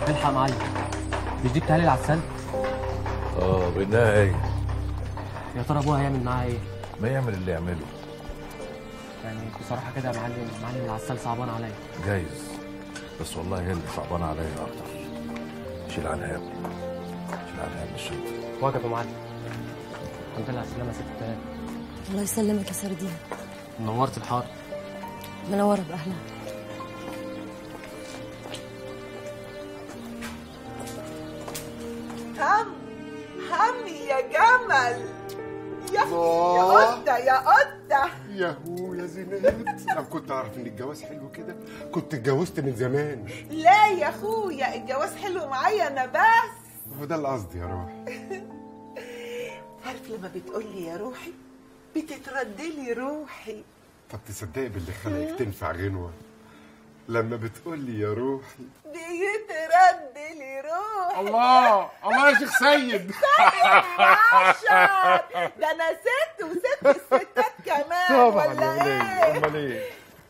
الحق يا معلم مش دي بتهيألي العسال اه بانها هي يا ترى ابوها هيعمل معاها ايه ما يعمل اللي يعمله يعني بصراحه كده يا معلم معلم العسال صعبان عليا جايز بس والله هي اللي صعبانه عليا اكتر شيل عنها يا ابني شيل عنها من الشنطه واقف يا معلم الحمد لله على السلامه يا ست تهاني الله يسلمك يا سردين نورت الحاره منورة بأهلها هم هم يا جمل يا يا الله. قطة يا قطة ياهو يا زينات لو كنت اعرف ان الجواز حلو كده كنت اتجوزت من زمان لا يا اخويا الجواز حلو معايا انا بس هو ده القصد يا روح عارف لما بتقولي يا روحي بتتردلي روحي طب تصدقي باللي خلقك تنفع غنوه لما بتقولي يا روحي بيتردلي روحي الله الله يا شيخ سيد عشر ده انا ست وست الستات كمان ولا ايه امال ايه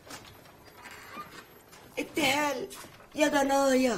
ابتهال يا ضنايا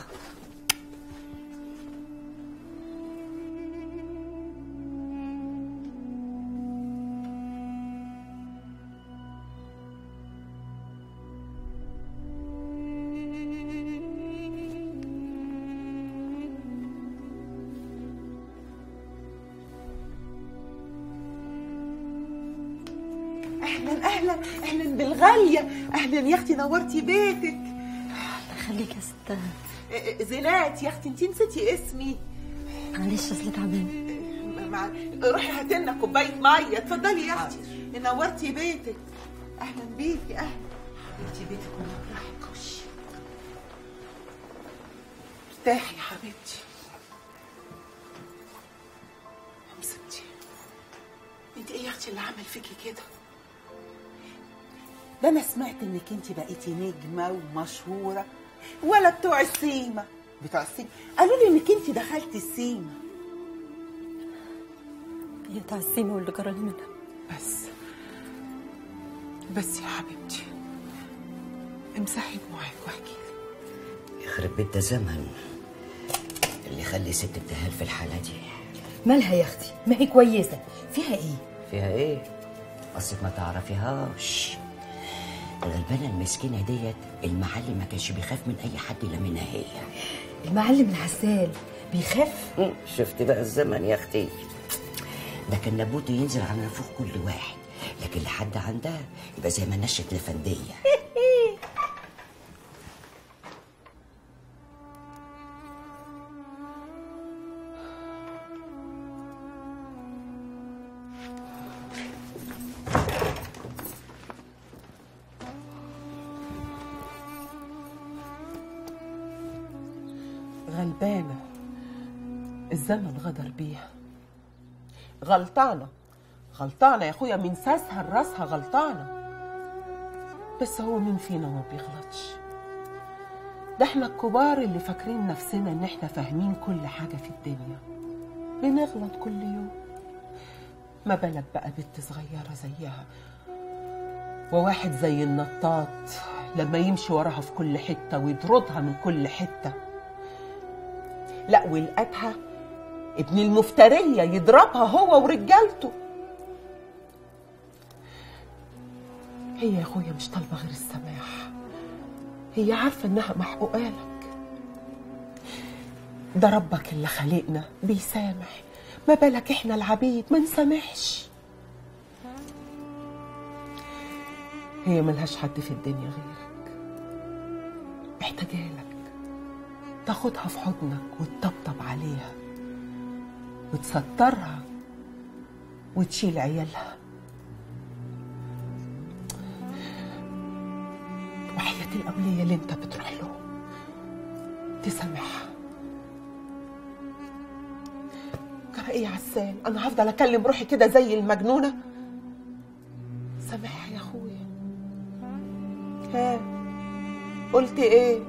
اهلا اهلا اهلا بالغاليه اهلا يا اختي نورتي بيتك خليك يا ست إيه، زينات يا اختي انتي نسيتي اسمي معلش اصل تعبان مع... روحي هاتي لنا كوبايه ميه اتفضلي يا اختي نورتي بيتك اهلا بيكي اهلا حبيبتي بيتك ومطرحك خشي ارتاحي يا حبيبتي امسكتي انت ايه يا اختي اللي عمل فيكي كده ده انا سمعت انك انت بقيتي نجمه ومشهوره ولا بتوع السيما بتوع السيما قالوا لي انك انت دخلتي السيما هي بتاع السيما واللي جرالي منها بس بس يا حبيبتي امسحي دموعك واحكي لي يخرب بيت ده زمن اللي يخلي ست ابتهال في الحالة دي مالها يا اختي ما هي كويسه فيها ايه فيها ايه؟ اصلك ما تعرفيهاش الغلبانة المسكينة ديت المعلم ما كانش بيخاف من أي حد إلا منها هي المعلم العسال بيخاف مم، شفت بقى الزمن يا أختي ده كان لابد ينزل على نفوخ كل واحد لكن لحد عندها يبقى زي ما نشت الفندية غلبانة الزمن غدر بيها غلطانة غلطانة يا اخويا من ساسها لراسها غلطانة بس هو مين فينا ما بيغلطش ده احنا الكبار اللي فاكرين نفسنا ان احنا فاهمين كل حاجة في الدنيا بنغلط كل يوم ما بالك بقى بنت صغيرة زيها وواحد زي النطاط لما يمشي وراها في كل حتة ويطردها من كل حتة لا ولقتها ابن المفترية يضربها هو ورجالته هي يا اخويا مش طالبة غير السماح هي عارفة انها محقوقة لك ده ربك اللي خلقنا بيسامح ما بالك احنا العبيد ما نسامحش هي ملهاش حد في الدنيا غيرك محتاجالك تاخدها في حضنك وتطبطب عليها وتسترها وتشيل عيالها وحياة الأولية اللي انت بتروح له تسامحها جرى ايه يا عسال انا هفضل اكلم روحي كده زي المجنونة سامحها يا اخويا ها قلت ايه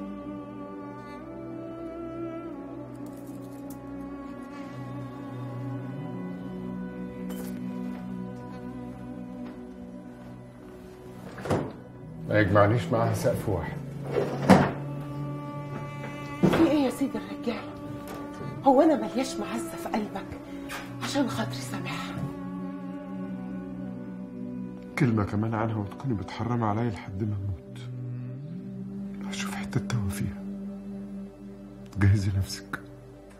ما يجمعنيش معاها سقف واحد في ايه يا سيدي الرجالة هو أنا ملياش معزة في قلبك عشان خاطري سامحها كلمة كمان عنها وتكوني بتحرمي عليا لحد ما اموت هشوف حتة تهوى فيها جهزي نفسك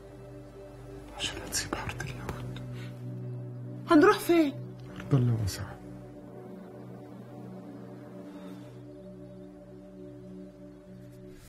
عشان هتسيب حارة اليهود هنروح فين؟ أرض الله واسعة